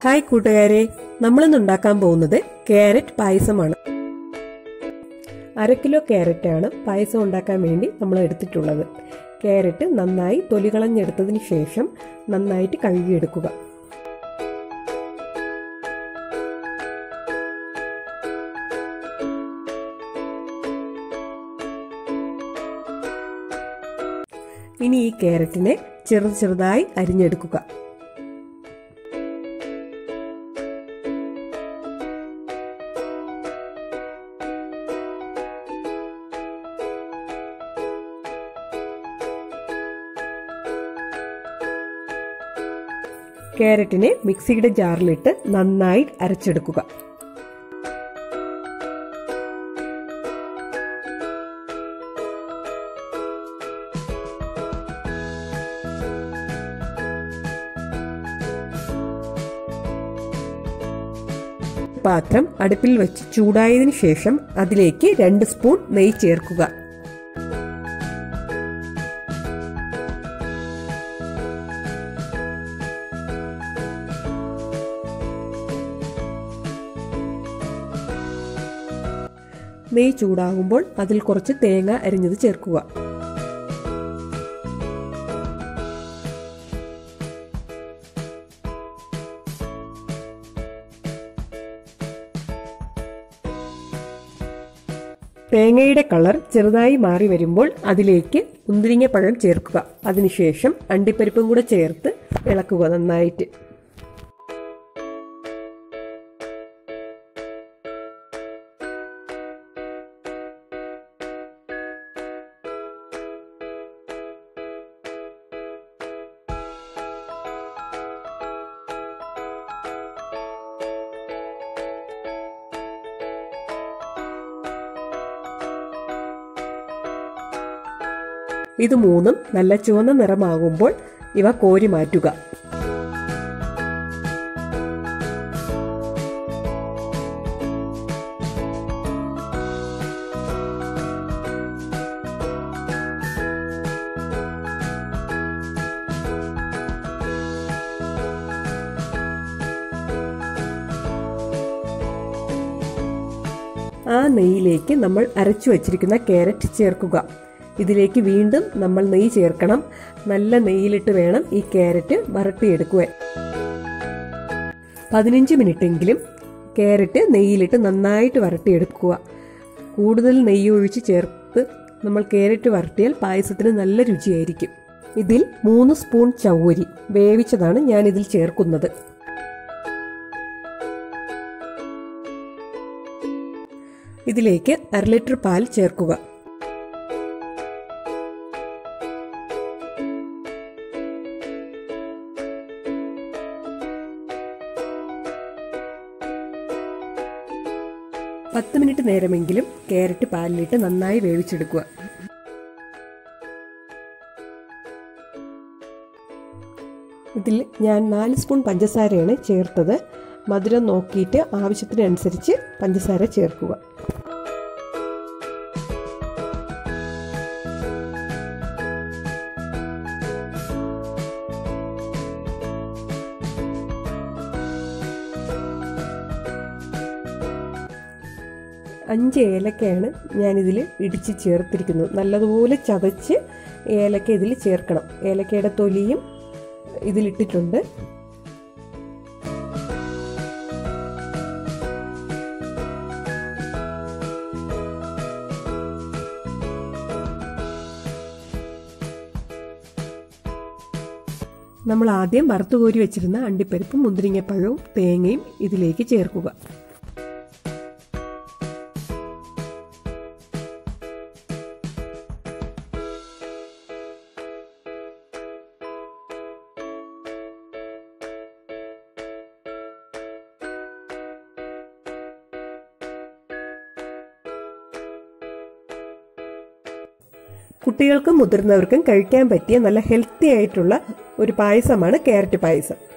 hi കൂട്ടുകാരെ നമ്മളിന്ന് ഉണ്ടാക്കാൻ പോകുന്നത് ക്യാരറ്റ് പായസമാണ് അര കിലോ ക്യാരറ്റാണ് പായസം ഉണ്ടാക്കാൻ വേണ്ടി നമ്മൾ എടുത്തിട്ടുള്ളത് ക്യാരറ്റ് നന്നായി തൊലി കളഞ്ഞെടുത്തതിന് ശേഷം നന്നായിട്ട് കഴുകിയെടുക്കുക ഇനി ഈ ക്യാരറ്റിനെ ചെറു ചെറുതായി അരിഞ്ഞെടുക്കുക ക്യാരറ്റിനെ മിക്സിയുടെ ജാറിലിട്ട് നന്നായി അരച്ചെടുക്കുക പാത്രം അടുപ്പിൽ വെച്ച് ചൂടായതിനു ശേഷം അതിലേക്ക് രണ്ട് സ്പൂൺ നെയ്യ് ചേർക്കുക നെയ്യ് ചൂടാകുമ്പോൾ അതിൽ കുറച്ച് തേങ്ങ അരിഞ്ഞത് ചേർക്കുക തേങ്ങയുടെ കളർ ചെറുതായി മാറി വരുമ്പോൾ അതിലേക്ക് മുന്തിരിങ്ങ പഴം ചേർക്കുക അതിനുശേഷം അണ്ടിപ്പരിപ്പും കൂടെ ചേർത്ത് ഇളക്കുക നന്നായിട്ട് ഇത് മൂന്നും നല്ല ചുവന്ന നിറമാകുമ്പോൾ ഇവ കോരി മാറ്റുക ആ നെയ്യിലേക്ക് നമ്മൾ അരച്ചു വച്ചിരിക്കുന്ന ക്യാരറ്റ് ചേർക്കുക ഇതിലേക്ക് വീണ്ടും നമ്മൾ നെയ്യ് ചേർക്കണം നല്ല നെയ്യിലിട്ട് വേണം ഈ ക്യാരറ്റ് വരട്ടിയെടുക്കുവാൻ പതിനഞ്ച് മിനിറ്റെങ്കിലും ക്യാരറ്റ് നെയ്യിലിട്ട് നന്നായിട്ട് വരട്ടിയെടുക്കുക കൂടുതൽ നെയ്യ് ഒഴിച്ച് ചേർത്ത് നമ്മൾ ക്യാരറ്റ് വരട്ടിയാൽ പായസത്തിന് നല്ല രുചിയായിരിക്കും ഇതിൽ മൂന്ന് സ്പൂൺ ചവ്വരി വേവിച്ചതാണ് ഞാൻ ഇതിൽ ചേർക്കുന്നത് ഇതിലേക്ക് അര ലിറ്റർ പാൽ ചേർക്കുക പത്ത് മിനിറ്റ് നേരമെങ്കിലും ക്യാരറ്റ് പാലിലിട്ട് നന്നായി വേവിച്ചെടുക്കുക ഇതിൽ ഞാൻ നാല് സ്പൂൺ പഞ്ചസാരയാണ് ചേർത്തത് മധുരം നോക്കിയിട്ട് ആവശ്യത്തിനനുസരിച്ച് പഞ്ചസാര ചേർക്കുക അഞ്ച് ഏലക്കയാണ് ഞാനിതിൽ ഇടിച്ച് ചേർത്തിരിക്കുന്നത് നല്ലതുപോലെ ചതച്ച് ഏലക്ക ഇതിൽ ചേർക്കണം ഏലക്കയുടെ തൊലിയും ഇതിലിട്ടിട്ടുണ്ട് നമ്മൾ ആദ്യം വറുത്തുകോരി വെച്ചിരുന്ന അണ്ടിപ്പരിപ്പും മുന്തിരിങ്ങപ്പഴവും തേങ്ങയും ഇതിലേക്ക് ചേർക്കുക കുട്ടികൾക്കും മുതിർന്നവർക്കും കഴിക്കാൻ പറ്റിയ നല്ല ഹെൽത്തി ആയിട്ടുള്ള ഒരു പായസമാണ് ക്യാരറ്റ് പായസം